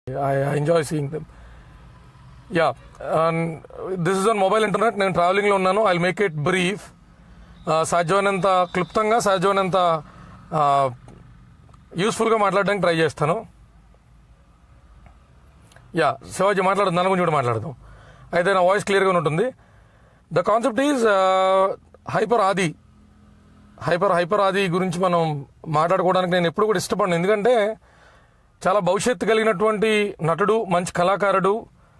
I, I enjoy seeing them. Yeah this is on mobile internet నేను ట్రావెలింగ్లో ఉన్నాను I make it brief సాధ్యమైనంత క్లుప్తంగా సాధ్యమైనంత యూస్ఫుల్గా మాట్లాడడానికి ట్రై చేస్తాను యా శివాజీ మాట్లాడదు దాని గురించి కూడా మాట్లాడదాం అయితే నా వాయిస్ క్లియర్గా ఉంటుంది the concept is hyper Aadi hyper hyper Aadi గురించి మనం మాట్లాడుకోవడానికి నేను ఎప్పుడు కూడా ఇష్టపడను ఎందుకంటే చాలా భవిష్యత్తు కలిగినటువంటి నటుడు మంచి కళాకారుడు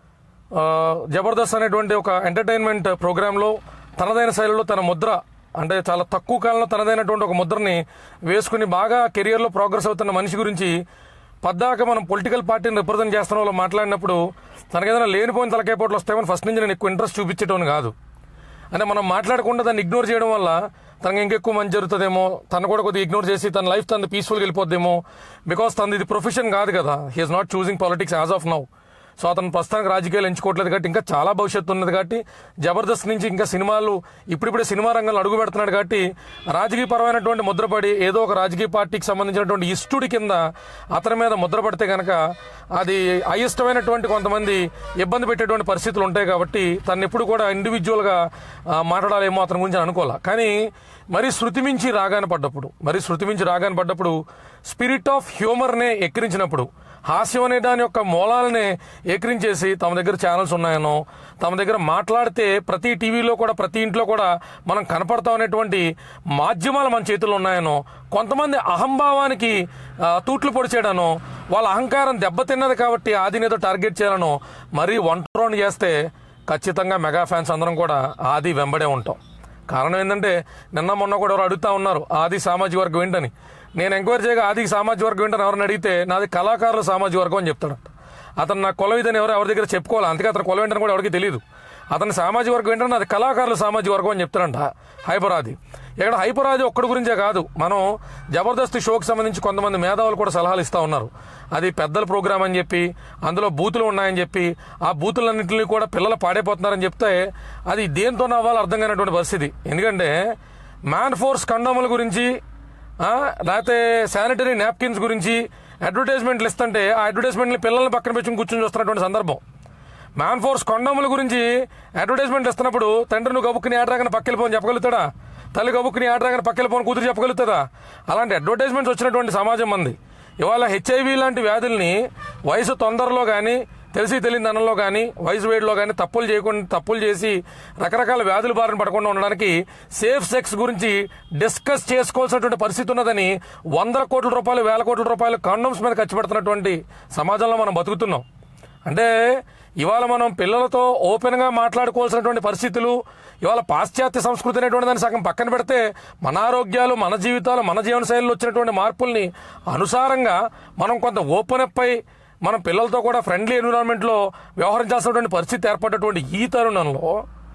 ఆ, జబర్దస్త్ అనేటువంటి ఒక ఎంటర్టైన్మెంట్ ప్రోగ్రాంలో తనదైన శైలిలో తన ముద్ర అంటే చాలా తక్కువ కాలంలో తనదైనటువంటి ఒక ముద్రని వేసుకుని బాగా కెరియర్లో ప్రోగ్రెస్ అవుతున్న మనిషి గురించి పద్దాక మనం పొలిటికల్ పార్టీని రిప్రజెంట్ చేస్తున్న వాళ్ళు మాట్లాడినప్పుడు తనకు ఏదైనా లేనిపోయిన తలకాయపోట్లు వస్తాయని ఫస్ట్ నుంచి నేను ఎక్కువ ఇంట్రెస్ట్ చూపించేటోని కాదు అంటే మనం మాట్లాడకుండా దాన్ని ఇగ్నోర్ చేయడం వల్ల తనకి ఇంకెక్కువ మంచి జరుగుతుందేమో తను కూడా కొద్దిగా ఇగ్నోర్ చేసి తన లైఫ్ తన పీస్ఫుల్గా వెళ్ళిపోద్దేమో బికాస్ తనది ఇది ప్రొఫెషన్ కాదు కదా he's not choosing politics as of now so అతను ప్రస్తుతానికి రాజకీయాలు ఎంచుకోవట్లేదు కాబట్టి ఇంకా చాలా భవిష్యత్తు ఉన్నది కాబట్టి జబర్దస్త్ నుంచి ఇంకా సినిమాలు ఇప్పుడిప్పుడే సినిమా రంగంలో అడుగు పెడుతున్నాడు కాబట్టి రాజకీయ పరమైనటువంటి ముద్రపడి ఏదో ఒక రాజకీయ పార్టీకి సంబంధించినటువంటి ఇష్టుడి కింద అతని మీద ముద్ర పడితే కనుక అది అయిష్టమైనటువంటి కొంతమంది ఇబ్బంది పెట్టేటువంటి పరిస్థితులు ఉంటాయి కాబట్టి తను ఎప్పుడు కూడా ఇండివిజువల్గా ఆ, మాట్లాడాలేమో అతని గురించి అని అనుకోవాలా కానీ మరి శృతి మించి రాగానే పడ్డప్పుడు మరి శృతి మించి రాగానే పడ్డప్పుడు స్పిరిట్ ఆఫ్ హ్యూమర్నే ఎక్కిరించినప్పుడు హాస్యం అనే దాని యొక్క మూలాలనే ఏకరించేసి తమ దగ్గర ఛానల్స్ ఉన్నాయనో తమ దగ్గర మాట్లాడితే ప్రతి టీవీలో కూడా ప్రతి ఇంట్లో కూడా మనం కనపడతాం అనేటువంటి మాధ్యమాలు మన చేతుల్లో ఉన్నాయనో కొంతమంది అహంభావానికి ఆ, తూట్లు పొడిచేయడానో వాళ్ళ అహంకారం దెబ్బతిన్నది కాబట్టి ఆదినేదో టార్గెట్ చేయాలనో మరీ ఒంటరోని చేస్తే ఖచ్చితంగా మెగా ఫ్యాన్స్ అందరం కూడా ఆది వెంబడే ఉంటాం కారణం ఏంటంటే నిన్న మొన్న కూడా ఎవరు అడుగుతా ఉన్నారు ఆది సామాజిక వర్గం ఏంటని నేను ఎంక్వైరీ చేయగా ఆది సామాజిక వర్గం ఏంటని ఎవరిని అడిగితే నాది కళాకారుల సామాజిక వర్గం అని చెప్తాడు అతను నా కులం ఇదని ఎవరు ఎవరి దగ్గర చెప్పుకోవాలి అందుకే అతను కులం ఏంటని కూడా ఎవరికి తెలియదు అతని సామాజిక వర్గం ఏంటంటే అది కళాకారుల సామాజిక వర్గం అని చెప్తాడంట హైపర్ ఆది ఇక్కడ హైపర్ ఆది ఒక్కడి గురించే కాదు మనం జబర్దస్త్ షోకి సంబంధించి కొంతమంది మేధావులు కూడా సలహాలు ఇస్తా ఉన్నారు అది పెద్దల ప్రోగ్రామ్ అని చెప్పి అందులో బూతులు ఉన్నాయని చెప్పి ఆ బూతులన్నింటినీ కూడా పిల్లలు పాడైపోతున్నారని చెప్తే అది దేంతో అవ్వాలి అర్థం కానటువంటి పరిస్థితి ఎందుకంటే మ్యాన్ ఫోర్స్ కండోముల గురించి ఆ, లేకపోతే శానిటరీ నాప్కిన్స్ గురించి అడ్వర్టైజ్మెంట్లు ఇస్తుంటే ఆ అడ్వర్టైజ్మెంట్ని పిల్లల్ని పక్కన పెట్టుకుని కూర్చొని చూస్తున్నటువంటి సందర్భం మ్యాన్ ఫోర్స్ కొండముల గురించి అడ్వర్టైజ్మెంట్ ఇస్తున్నప్పుడు తండ్రి నువ్వు గబుక్కుని ఆడరాగానే పక్కెళ్ళిపోని చెప్పగలుగుతాడా తల్లి గబుక్కుని ఆడరాగానే పక్కెళ్ళిపోని కూతురు చెప్పగలుగుతుందా అలాంటి అడ్వర్టైజ్మెంట్స్ వచ్చినటువంటి సమాజం మంది ఇవాళ హెచ్ఐవి లాంటి వ్యాధుల్ని వయసు తొందరలో కానీ తెలిసి తెలియని దానిలో కానీ వయసు వేడిలో కానీ తప్పులు చేయకుండా తప్పులు చేసి రకరకాల వ్యాధుల బారిన పడకుండా ఉండడానికి సేఫ్ సెక్స్ గురించి డిస్కస్ చేసుకోవాల్సినటువంటి పరిస్థితి ఉన్నదని వందల కోట్ల రూపాయలు వేల కోట్ల రూపాయలు కాండమ్స్ మీద ఖర్చు పెడుతున్నటువంటి సమాజంలో మనం బతుకుతున్నాం అంటే ఇవాళ మనం పిల్లలతో ఓపెన్గా మాట్లాడుకోవాల్సినటువంటి పరిస్థితులు ఇవాళ పాశ్చాత్య సంస్కృతి అనేటువంటి దాన్ని సగం పక్కన పెడితే మన ఆరోగ్యాలు మన జీవితాలు మన జీవన శైలిలో వచ్చినటువంటి మార్పుల్ని అనుసారంగా మనం కొంత ఓపెన్ అప్ అయి మన పిల్లలతో కూడా ఫ్రెండ్లీ ఎన్విరాన్మెంట్లో వ్యవహరించాల్సినటువంటి పరిస్థితి ఏర్పడ్డటువంటి ఈ తరుణంలో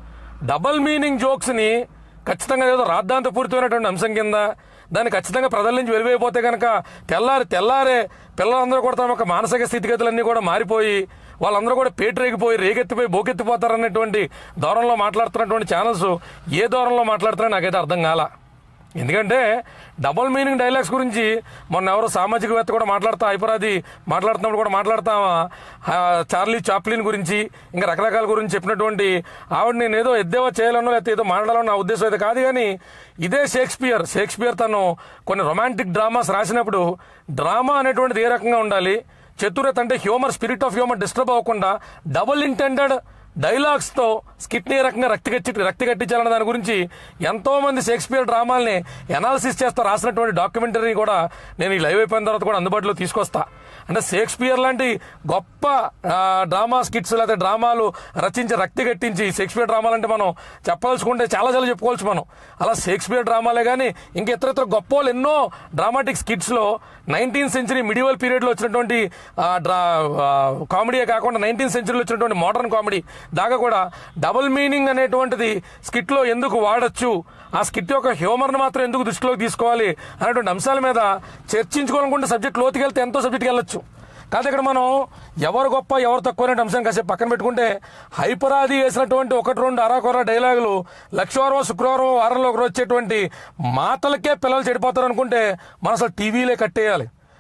డబల్ మీనింగ్ జోక్స్ని ఖచ్చితంగా ఏదో రాద్ధాంతపూరితమైనటువంటి అంశం కింద దాన్ని ఖచ్చితంగా ప్రజల నుంచి వెలివైపోతే కనుక తెల్లారి తెల్లారే పిల్లలందరూ కూడా తమ యొక్క మానసిక స్థితిగతులన్నీ కూడా మారిపోయి వాళ్ళందరూ కూడా పేటరేగిపోయి రేగెత్తిపోయి బోకెత్తిపోతారనేటువంటి ధోరణిలో మాట్లాడుతున్నటువంటి ఛానల్స్ ఏ ధోరణిలో మాట్లాడుతున్నారో నాకైతే అర్థం కాల ఎందుకంటే డబుల్ మీనింగ్ డైలాగ్స్ గురించి మొన్న ఎవరో సామాజికవేత్త కూడా మాట్లాడుతా హైపరాది మాట్లాడుతున్నప్పుడు కూడా మాట్లాడతామా ఆ, చార్లీ చాప్లిన్ గురించి ఇంకా రకరకాల గురించి చెప్పినటువంటి ఆవిడ నేను ఏదో ఎద్దేవా చేయాలనో లేకపోతే ఏదో మాట్లాడాలో నా ఉద్దేశం అయితే కాదు కానీ ఇదే షేక్స్పియర్ షేక్స్పియర్ తను కొన్ని రొమాంటిక్ డ్రామాస్ రాసినప్పుడు డ్రామా అనేటువంటిది ఏ రకంగా ఉండాలి చతురత అంటే humour spirit of humour disturb అవ్వకుండా డబుల్ ఇంటెండెడ్ డైలాగ్స్ తో స్కిట్ ని ఏ రకంగా రక్తి కట్టి రక్తి కట్టించాలన్న దాని గురించి ఎంతో మంది షేక్స్పియర్ డ్రామాల్ని ఎనాలిసిస్ చేస్తూ రాసినటువంటి డాక్యుమెంటరీని కూడా నేను ఈ లైవ్ అయిపోయిన తర్వాత కూడా అందుబాటులో తీసుకొస్తా అంటే షేక్స్పియర్ లాంటి గొప్ప ఆ, డ్రామా స్కిట్స్ లేకపోతే డ్రామాలు రచించి రక్తి కట్టించి షేక్స్పియర్ డ్రామాలు అంటే మనం చెప్పాల్సుకుంటే చాలా చాలా చెప్పుకోవచ్చు మనం అలా షేక్స్పియర్ డ్రామాలే కానీ ఇంకా ఇతర ఇతర గొప్ప వాళ్ళు ఎన్నో డ్రామాటిక్ స్కిట్స్ లో నైన్టీన్త్ సెంచరీ మిడివల్ పీరియడ్ లో వచ్చినటువంటి ఆ, డ్రా కామెడీయే కాకుండా నైన్టీన్త్ సెంచరీలో వచ్చినటువంటి మోడర్న్ కామెడీ దాకా కూడా డబుల్ మీనింగ్ అనేటువంటిది స్కిట్ లో ఎందుకు వాడచ్చు ఆ స్కిట్ యొక్క హ్యూమర్ ని మాత్రం ఎందుకు దృష్టిలోకి తీసుకోవాలి అనేటువంటి అంశాల మీద చర్చించుకోవాలనుకుంటే సబ్జెక్ట్ లోతుకి వెళ్తే ఎంతో సబ్జెక్ట్కి వెళ్ళొచ్చు కాదు ఇక్కడ మనం ఎవరు గొప్ప ఎవరు తక్కువ అనే అంశం కాసేపు పక్కన పెట్టుకుంటే హైపరాది వేసినటువంటి ఒకటి రెండు అరాకొర డైలాగులు లక్షవారం శుక్రవారం వారంలో ఒకరు వచ్చేటువంటి మాటలకే పిల్లలు చెడిపోతారు అనుకుంటే మనం అసలు టీవీలే కట్టేయాలి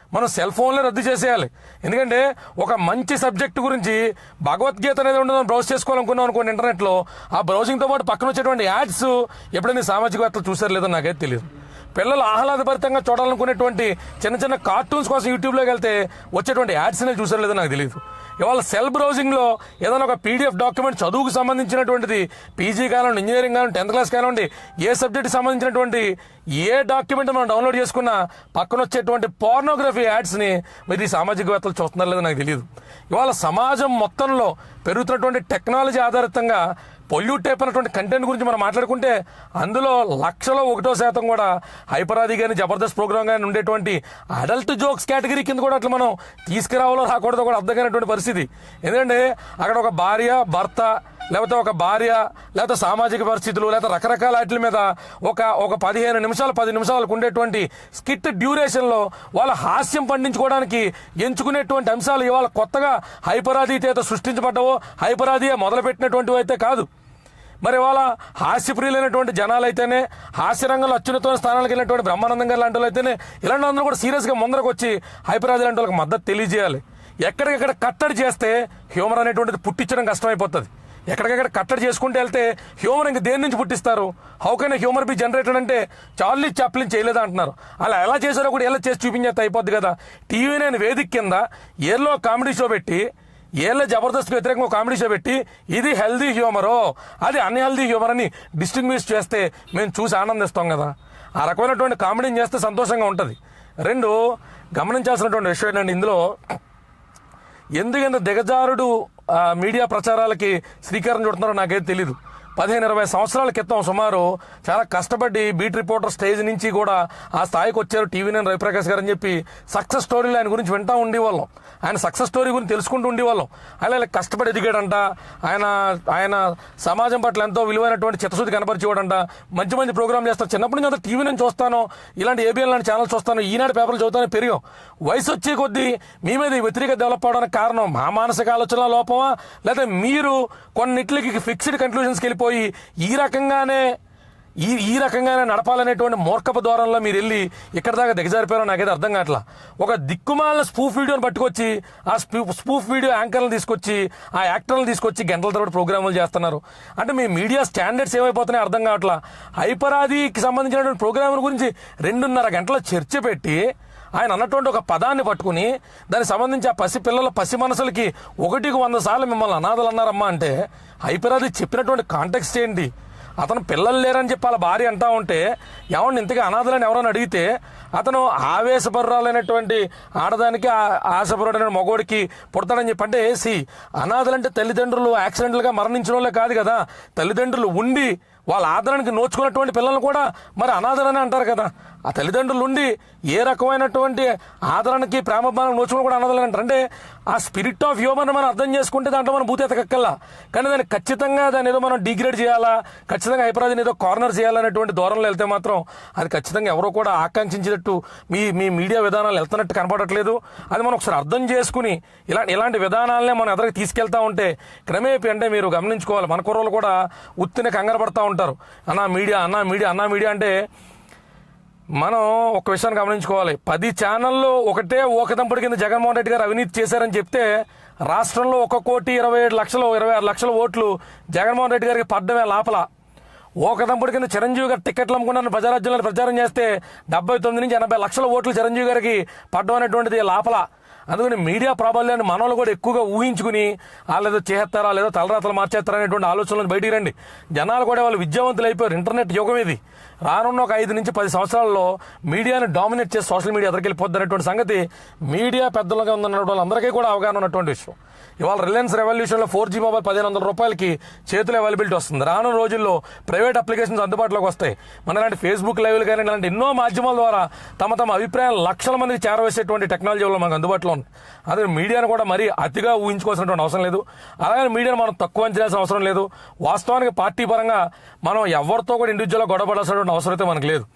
మనం సెల్ ఫోన్లో రద్దు చేసేయాలి ఎందుకంటే ఒక మంచి సబ్జెక్ట్ గురించి భగవద్గీత అనేది ఉండదు బ్రౌజ్ చేసుకోవాలనుకున్నాం అనుకోండి ఇంటర్నెట్లో ఆ బ్రౌజింగ్తో పాటు పక్కన వచ్చేటువంటి యాడ్స్ ఎప్పుడైనా సామాజికవేత్తలు చూసారు లేదో నాకైతే తెలియదు పిల్లలు ఆహ్లాదభరితంగా చూడాలనుకునేటువంటి చిన్న చిన్న కార్టూన్స్ కోసం యూట్యూబ్లోకి వెళ్తే వచ్చేటువంటి యాడ్స్ అనేది చూసారు లేదో నాకు తెలియదు ఇవాళ సెల్ బ్రౌజింగ్లో ఏదైనా ఒక పీడిఎఫ్ డాక్యుమెంట్ చదువుకు సంబంధించినటువంటిది పీజీ కానివ్వండి ఇంజనీరింగ్ కానివ్వండి టెన్త్ క్లాస్ కానివ్వండి ఏ సబ్జెక్ట్కి సంబంధించినటువంటి ఏ డాక్యుమెంట్ మనం డౌన్లోడ్ చేసుకున్నా పక్కన వచ్చేటువంటి పోర్నోగ్రఫీ యాడ్స్ని మీరు ఈ సామాజికవేత్తలు చూస్తున్నారో లేదో నాకు తెలియదు ఇవాళ సమాజం మొత్తంలో పెరుగుతున్నటువంటి టెక్నాలజీ ఆధారితంగా పొల్యూట్ అయిపోయినటువంటి కంటెంట్ గురించి మనం మాట్లాడుకుంటే అందులో లక్షలో ఒకటో శాతం కూడా హైపరాది కానీ జబర్దస్త్ ప్రోగ్రామ్ కానీ ఉండేటువంటి అడల్ట్ జోక్స్ కేటగిరీ కింద కూడా అట్లా మనం తీసుకురావాలో రాకూడదో కూడా అర్థం కానటువంటి పరిస్థితి ఎందుకంటే అక్కడ ఒక భార్య భర్త లేకపోతే ఒక భార్య లేకపోతే సామాజిక పరిస్థితులు లేకపోతే రకరకాల వాటి మీద ఒక ఒక పదిహేను నిమిషాలు పది నిమిషాలకు ఉండేటువంటి స్కిట్ డ్యూరేషన్లో వాళ్ళ హాస్యం పండించుకోవడానికి ఎంచుకునేటువంటి అంశాలు ఇవాళ కొత్తగా హైపరాది చేత సృష్టించబడ్డవో హైపరాది మొదలుపెట్టినటువంటివి అయితే కాదు మరి వాళ్ళ హాస్యప్రియులైనటువంటి జనాలైతేనే హాస్య రంగంలో అత్యున్నత స్థానాలకు వెళ్ళినటువంటి బ్రహ్మానందం గారు లాంటి వాళ్ళు అయితేనే ఇలాంటి అందరూ కూడా సీరియస్గా ముందరకు వచ్చి హైపరాది లాంటి వాళ్ళకి మద్దతు తెలియజేయాలి ఎక్కడికెక్కడ కట్టడి చేస్తే హ్యూమర్ అనేటువంటిది పుట్టించడం కష్టమైపోతుంది ఎక్కడికెక్కడ కట్టడి చేసుకుంటూ వెళ్తే హ్యూమర్ ఇంక దేని నుంచి పుట్టిస్తారు how can humour be generated అంటే చార్లీ చాప్లిన్ చేయలేదు అంటున్నారు అలా ఎలా చేశారో కూడా ఎలా చేసి చూపించేస్తే అయిపోద్ది కదా టీవీ నేను వేదిక కింద ఏర్లో కామెడీ షో పెట్టి ఏళ్ళ జబర్దస్త్ వ్యతిరేకంగా కామెడీ షో పెట్టి ఇది హెల్దీ హ్యూమరో అది అన్హెల్దీ హ్యూమర్ అని డిస్టింగ్విష్ చేస్తే మేము చూసి ఆనందిస్తాం కదా ఆ రకమైనటువంటి కామెడీని చేస్తే సంతోషంగా ఉంటుంది రెండు గమనించాల్సినటువంటి విషయం ఏంటంటే ఇందులో ఎందుకంత దిగజారుడు ఆ, మీడియా ప్రచారాలకి శ్రీకారం చుడుతున్నారో నాకైతే తెలీదు పదిహేను ఇరవై సంవత్సరాల క్రితం సుమారు చాలా కష్టపడి బీట్ రిపోర్టర్ స్టేజ్ నుంచి కూడా ఆ స్థాయికి వచ్చారు టీవీ నేను రవిప్రకాష్ గారు అని చెప్పి సక్సెస్ స్టోరీలు ఆయన గురించి వింటా ఉండేవాళ్ళం ఆయన సక్సెస్ స్టోరీ గురించి తెలుసుకుంటూ ఉండేవాళ్ళం ఆయన ఇలా కష్టపడి ఎదిగాడంట ఆయన ఆయన సమాజం పట్ల ఎంతో విలువైనటువంటి చిత్తశుద్ధి కనపరిచేవాడంట మంచి మంచి ప్రోగ్రామ్ చేస్తారు చిన్నప్పటి నుంచి అంతా టీవీ నుంచి చూస్తాను ఇలాంటి ఏబిఎన్ లాంటి ఛానల్ చూస్తాను ఈనాడు పేపర్లు చదువుతానే పెరిగాం వయసు వచ్చే కొద్దీ మీ మీద ఈ వ్యతిరేక డెవలప్ అవడానికి కారణం మా మానసిక ఆలోచన లోపమా లేదా మీరు కొన్నిట్లకి ఫిక్స్డ్ కన్క్లూజన్స్కి వెళ్ళిపోయి ఈ రకంగానే ఈ ఈ రకంగానే నడపాలనేటువంటి మూర్ఖపు ద్వారంలో మీరు వెళ్ళి ఇక్కడ దాకా దిగజారిపోయారో నాకైతే అర్థం కావట్లా ఒక దిక్కుమాలిన స్పూఫ్ వీడియోని పట్టుకొచ్చి ఆ స్పూ- స్పూఫ్ వీడియో యాంకర్లను తీసుకొచ్చి ఆ యాక్టర్లను తీసుకొచ్చి గంటల తరబడి ప్రోగ్రాములు చేస్తున్నారు అంటే మీ మీడియా స్టాండర్డ్స్ ఏమైపోతున్నాయి అర్థం కావట్లా హైపరాదికి సంబంధించినటువంటి ప్రోగ్రాముల గురించి రెండున్నర గంటల చర్చ పెట్టి ఆయన అన్నటువంటి ఒక పదాన్ని పట్టుకుని దానికి సంబంధించి ఆ పసి పిల్లల పసి మనసులకి ఒకటికి వంద సార్లు మిమ్మల్ని అనాథలు అన్నారమ్మా అంటే హైపరాది చెప్పినటువంటి కాంటెక్స్ట్ ఏంటి అతను పిల్లలు లేరని చెప్పి వాళ్ళ భార్య అంటా ఉంటే ఎవరిని ఇంతగా అనాథలని ఎవరైనా అడిగితే అతను ఆవేశపరురాలైనటువంటి ఆడదానికి ఆ- ఆశపరుడైన మగోడికి పుడతాడని చెప్పి అంటే సి అనాథలంటే తల్లిదండ్రులు యాక్సిడెంట్లుగా మరణించిన వాళ్ళే కాదు కదా తల్లిదండ్రులు ఉండి వాళ్ళ ఆదరణకి నోచుకున్నటువంటి పిల్లల్ని కూడా మరి అనాథలని అంటారు కదా ఆ తల్లిదండ్రులు ఉండి ఏ రకమైనటువంటి ఆదరణకి ప్రేమభావం నోచుకుని కూడా అనాథలని అంటారు అంటే ఆ స్పిరిట్ ఆఫ్ హ్యూమన్ మనం అర్థం చేసుకుంటే దాంట్లో మనం భూతి ఎతకక్కల్లా కానీ దాన్ని ఖచ్చితంగా దాన్ని ఏదో మనం డిగ్రేడ్ చేయాలా ఖచ్చితంగా హైపరాదిని ఏదో కార్నర్ చేయాలనేటువంటి దూరంలో వెళ్తే మాత్రం అది ఖచ్చితంగా ఎవరో కూడా ఆకాంక్షించినట్టు మీ మీ మీడియా విధానాలు వెళ్తున్నట్టు కనపడట్లేదు అది మనం ఒకసారి అర్థం చేసుకుని ఇలాంటి ఇలాంటి విధానాలనే మనం ఎదరికి తీసుకెళ్తా ఉంటే క్రమేపీ అంటే మీరు గమనించుకోవాలి మన కుర్రోళ్ళు కూడా ఉత్తిన కంగారు పడతా ఉంటారు అన్నా మీడియా అన్నా మీడియా అన్నా మీడియా అంటే మనం ఒక విషయాన్ని గమనించుకోవాలి పది ఛానళ్ళు ఒకటే ఓకదంపుడి కింద జగన్మోహన్ రెడ్డి గారు అవినీతి చేశారని చెప్తే రాష్ట్రంలో ఒక కోటి ఇరవై ఏడు లక్షలు ఇరవై ఆరు లక్షల ఓట్లు జగన్మోహన్ రెడ్డి గారికి పడ్డమే లాపల ఓకదంపుడి కింద చిరంజీవి గారు టికెట్లు అమ్ముకున్నారని ప్రజారాజ్యంలో ప్రచారం చేస్తే డెబ్బై తొమ్మిది నుంచి ఎనభై లక్షల ఓట్లు చిరంజీవి గారికి పడ్డం అనేటువంటిది లాపల అందుకని మీడియా ప్రాబల్యాన్ని మనోళ్ళు కూడా ఎక్కువగా ఊహించుకుని వాళ్ళేదో చేస్తారా లేదో తలరాతలు మార్చేస్తారా అనేటువంటి ఆలోచనలు బయటికి రండి జనాలు కూడా వాళ్ళు విద్యావంతులు అయిపోయారు ఇంటర్నెట్ యుగం ఇది రానున్న ఒక ఐదు నుంచి పది సంవత్సరాల్లో మీడియాని డామినేట్ చేసి సోషల్ మీడియా ఎదురుకెళ్ళిపోద్ది అనేటువంటి సంగతి మీడియా పెద్దలుగా ఉన్న వాళ్ళందరికీ కూడా అవగాహన ఉన్నటువంటి విషయం ఇవాళ రిలయన్స్ రెవల్యూషన్లో ఫోర్ జీ మొబైల్ పదిహేను వందల రూపాయలకి చేతులు అవైలబిలిటీ వస్తుంది రానున్న రోజుల్లో ప్రైవేట్ అప్లికేషన్స్ అందుబాటులోకి వస్తాయి మన ఇలాంటి ఫేస్బుక్ లైవ్లు కానీ ఇలాంటి ఎన్నో మాధ్యమాల ద్వారా తమ తమ అభిప్రాయాలు లక్షల మందికి చేరవేసేటువంటి టెక్నాలజీ వల్ల మనకు అందుబాటులో ఉంది అదే మీడియాను కూడా మరీ అతిగా ఊహించుకోవాల్సినటువంటి అవసరం లేదు అలాగే మీడియాను మనం తక్కువ అంచనాల్సిన అవసరం లేదు వాస్తవానికి పార్టీ పరంగా మనం ఎవరితో కూడా ఇండివిజువల్గా గొడవపడాల్సినటువంటి అవసరం అయితే మనకు లేదు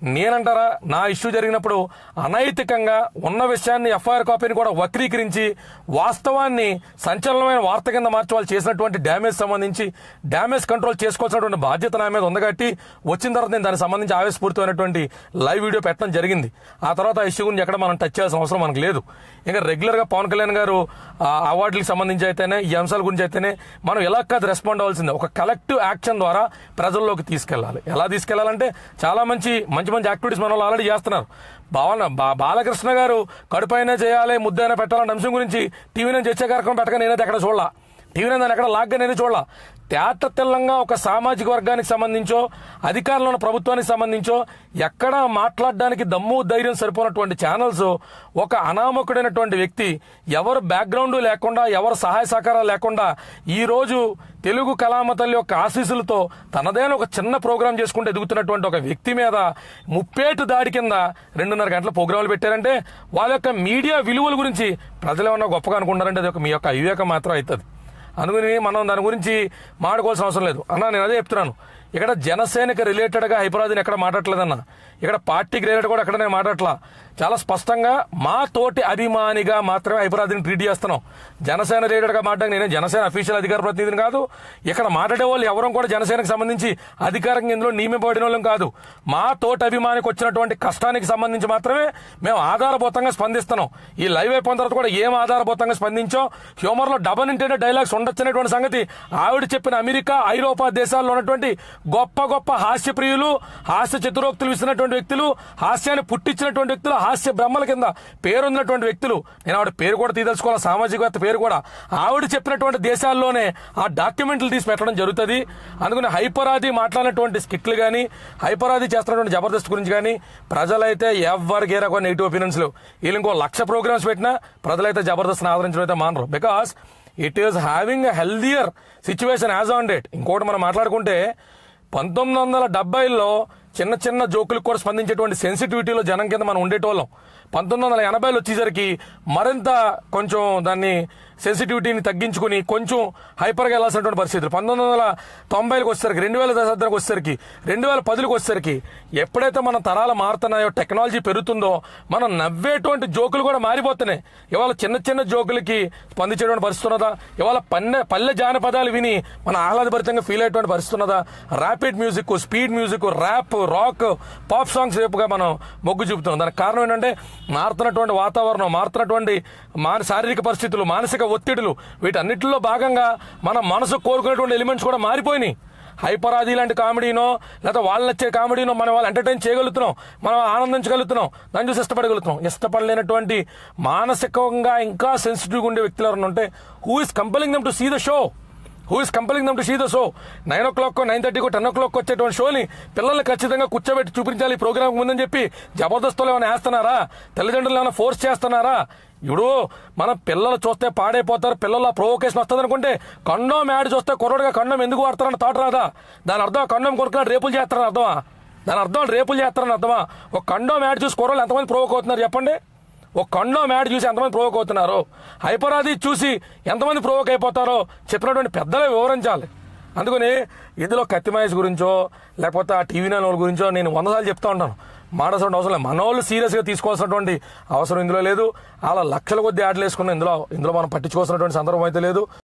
నేనంటారా నా ఇష్యూ జరిగినప్పుడు అనైతికంగా ఉన్న విషయాన్ని ఎఫ్ఐఆర్ కాపీని కూడా వక్రీకరించి వాస్తవాన్ని సంచలనమైన వార్త కింద మార్చి వాళ్ళు చేసినటువంటి డ్యామేజ్ సంబంధించి డ్యామేజ్ కంట్రోల్ చేసుకోవాల్సినటువంటి బాధ్యత నా మీద ఉంది కాబట్టి వచ్చిన తర్వాత నేను దానికి సంబంధించి ఆవేశపూరితమైనటువంటి లైవ్ వీడియో పెట్టడం జరిగింది ఆ తర్వాత ఆ ఇష్యూ గురించి ఎక్కడ మనం టచ్ చేయాల్సిన అవసరం మనకు లేదు ఇంకా రెగ్యులర్ గా పవన్ కళ్యాణ్ గారు ఆ అవార్డులకు సంబంధించి అయితేనే ఈ అంశాల గురించి అయితేనే మనం ఎలా కాదు రెస్పాండ్ అవ్వాల్సిందే ఒక కలెక్టివ్ యాక్షన్ ద్వారా ప్రజల్లోకి తీసుకెళ్లాలి ఎలా తీసుకెళ్లాలంటే చాలా మంచి మంచి మంచి యాక్టివిటీస్ మన వాళ్ళు ఆల్రెడీ చేస్తున్నారు భావన బా- బాలకృష్ణ గారు కడుపైనా చేయాలి ముద్దైనా పెట్టాలన్న అంశం గురించి టీవీ నుంచి చర్చా కార్యక్రమం పెట్టక నేనైతే ఎక్కడ చూడాల టీవీ నేను ఎక్కడ లాగ్గా నేను చూడాల తేట తెల్లంగా ఒక సామాజిక వర్గానికి సంబంధించో అధికారంలో ఉన్న ప్రభుత్వానికి సంబంధించో ఎక్కడ మాట్లాడడానికి దమ్ము ధైర్యం సరిపోనటువంటి ఛానల్స్ ఒక అనామకుడైనటువంటి వ్యక్తి ఎవరు బ్యాక్గ్రౌండ్ లేకుండా ఎవరు సహాయ సహకారాలు లేకుండా ఈ రోజు తెలుగు కళామ తల్లి యొక్క ఆశీస్సులతో తనదైన ఒక చిన్న ప్రోగ్రాం చేసుకుంటూ ఎదుగుతున్నటువంటి ఒక వ్యక్తి మీద ముప్పేటు దాడి కింద రెండున్నర గంటల ప్రోగ్రాంలు పెట్టారంటే వాళ్ళ యొక్క మీడియా విలువల గురించి ప్రజలు ఏమన్నా గొప్పగా అనుకుంటారంటే అది ఒక మీ యొక్క అవివేకం మాత్రం అవుతుంది అందుకని మనం దాని గురించి మాట్లాడుకోవాల్సిన అవసరం లేదు అన్న నేను అదే చెప్తున్నాను ఇక్కడ జనసేనకి రిలేటెడ్గా హైపరాదిని ఎక్కడ మాట్లాడలేదన్న ఇక్కడ పార్టీకి రిలేటెడ్ కూడా ఎక్కడ నేను మాట్లాడట్లా చాలా స్పష్టంగా మా తోటి అభిమానిగా మాత్రమే హైపరాదిని ట్రీట్ చేస్తున్నాం జనసేన రిలేటెడ్గా మాట్లాడి నేను జనసేన అఫీషియల్ అధికార ప్రతినిధిని కాదు ఇక్కడ మాట్లాడే వాళ్ళు ఎవరూ కూడా జనసేనకు సంబంధించి అధికారంగా ఇందులో నియమింపబడిన వాళ్ళం కాదు మా తోటి అభిమానికి వచ్చినటువంటి కష్టానికి సంబంధించి మాత్రమే మేము ఆధారభూతంగా స్పందిస్తున్నాం ఈ లైవ్ అయిపోయిన తర్వాత కూడా ఏం ఆధారభూతంగా స్పందించో హ్యూమర్ లో డబల్ ఇంటెండెడ్ డైలాగ్స్ ఉండొచ్చినటువంటి సంగతి ఆవిడ చెప్పిన అమెరికా ఐరోపా దేశాల్లో ఉన్నటువంటి గొప్ప గొప్ప హాస్య ప్రియులు హాస్య చతురోక్తులు ఇస్తున్నటువంటి వ్యక్తులు హాస్యాన్ని పుట్టించినటువంటి వ్యక్తులు హాస్య బ్రహ్మల కింద పేరున్నటువంటి వ్యక్తులు నేను ఆవిడ పేరు కూడా తీదలుచుకోవాలి సామాజికవేత్త పేరు కూడా ఆవిడ చెప్పినటువంటి దేశాల్లోనే ఆ డాక్యుమెంట్లు తీసి పెట్టడం జరుగుతుంది అందుకని హైపరాది మాట్లాడినటువంటి స్కిట్లు కానీ హైపరాది చేస్తున్నటువంటి జబర్దస్త్ గురించి కానీ ప్రజలైతే ఎవరికి ఏ రకమైన నెగిటివ్ ఒపీనియన్స్ లేవు వీళ్ళు ఇంకో లక్ష ప్రోగ్రామ్స్ పెట్టినా ప్రజలైతే జబర్దస్త్ ఆదరించడం అయితే మానరు because it is having a healthier situation as on date ఇంకోటి మనం మాట్లాడుకుంటే పంతొమ్మిది వందల డెబ్బైలో చిన్న చిన్న జోకులకు కూడా స్పందించేటువంటి సెన్సిటివిటీలో జనం కింద మనం ఉండేటోళ్ళం పంతొమ్మిది వందల ఎనభైలో వచ్చేసరికి మరింత కొంచెం దాన్ని సెన్సిటివిటీని తగ్గించుకుని కొంచెం హైపర్గా వెళ్ళాల్సినటువంటి పరిస్థితులు పంతొమ్మిది వందల తొంభైలకు వచ్చేసరికి రెండు వేల దశాబ్దానికి వచ్చేసరికి రెండు వేల పదిలకు వచ్చేసరికి ఎప్పుడైతే మన తరాలు మారుతున్నాయో టెక్నాలజీ పెరుగుతుందో మనం నవ్వేటువంటి జోకులు కూడా మారిపోతున్నాయి ఇవాళ చిన్న చిన్న జోకులకి స్పందించేటువంటి పరిస్థితి ఉన్నదా ఇవాళ పన్నె పల్లె జానపదాలు విని మన ఆహ్లాదభరితంగా ఫీల్ అయ్యేటువంటి పరిస్థితి ఉన్నదా rapid music speed music rap rock pop songs వైపుగా మనం మొగ్గు చూపుతున్నాం దానికి కారణం ఏంటంటే మారుతున్నటువంటి వాతావరణం మారుతున్నటువంటి మాన శారీరక పరిస్థితులు మానసిక ఒత్తిడులు వీటన్నిటిలో భాగంగా మన మనసు కోరుకునేటువంటి ఎలిమెంట్స్ కూడా మారిపోయినాయి హైపరాది లాంటి కామెడీనో లేదా వాళ్ళు నచ్చే కామెడీనో మనం వాళ్ళు ఎంటర్టైన్ చేయగలుగుతున్నాం మనం ఆనందించగలుగుతున్నాం దాన్ని చూసి ఇష్టపడగలుగుతున్నాం ఇష్టపడలేనటువంటి మానసికంగా ఇంకా సెన్సిటివ్గా ఉండే వ్యక్తులు ఎవరైనా ఉంటే who is compelling them to see the show who is compelling them to see the show nine o'clock nine థర్టీకో టెన్ ఓ క్లాక్ వచ్చేటువంటి షోని పిల్లల్ని ఖచ్చితంగా కూర్చోబెట్టి చూపించాలి ఈ ప్రోగ్రామ్ ముందని చెప్పి జబర్దస్తులు ఏమైనా వేస్తున్నారా తల్లిదండ్రులు ఏమైనా ఫోర్స్ చేస్తున్నారా ఇప్పుడు మన పిల్లలు చూస్తే పాడైపోతారు పిల్లల ప్రొవోకేషన్ వస్తుంది అనుకుంటే కండోమ్ యాడ్ చూస్తే కుర్రోడుగా కండోమ్ ఎందుకు వాడతారని థాట్ రాదా దాని అర్థం కండోమ్ కొడుకున్నాడు రేపులు చేస్తారని అర్థమా దాని అర్థం రేపులు చేస్తారని అర్థమా ఒక కండోమ్ యాడ్ చూసి కుర్రోళ్ళు ఎంతమంది ప్రొవోక్ అవుతున్నారు చెప్పండి ఒక కండోమ్ యాడ్ చూసి ఎంతమంది ప్రొవోక్ అవుతున్నారు హైపరాది చూసి ఎంతమంది ప్రొవోక్ అయిపోతారో చెప్పినటువంటి పెద్దలే వివరించాలి అందుకని ఇందులో కత్తి మహేష్ గురించో లేకపోతే ఆ టీవీ నైన్ వాళ్ళ గురించో నేను వంద సార్లు చెప్తా ఉంటాను మాడాల్సిన అవసరం లేదు మన వాళ్ళు సీరియస్గా తీసుకోవాల్సినటువంటి అవసరం ఇందులో లేదు అలా లక్షల కొద్ది యాడ్లు వేసుకున్న ఇందులో ఇందులో మనం పట్టించుకోవాల్సినటువంటి సందర్భం అయితే లేదు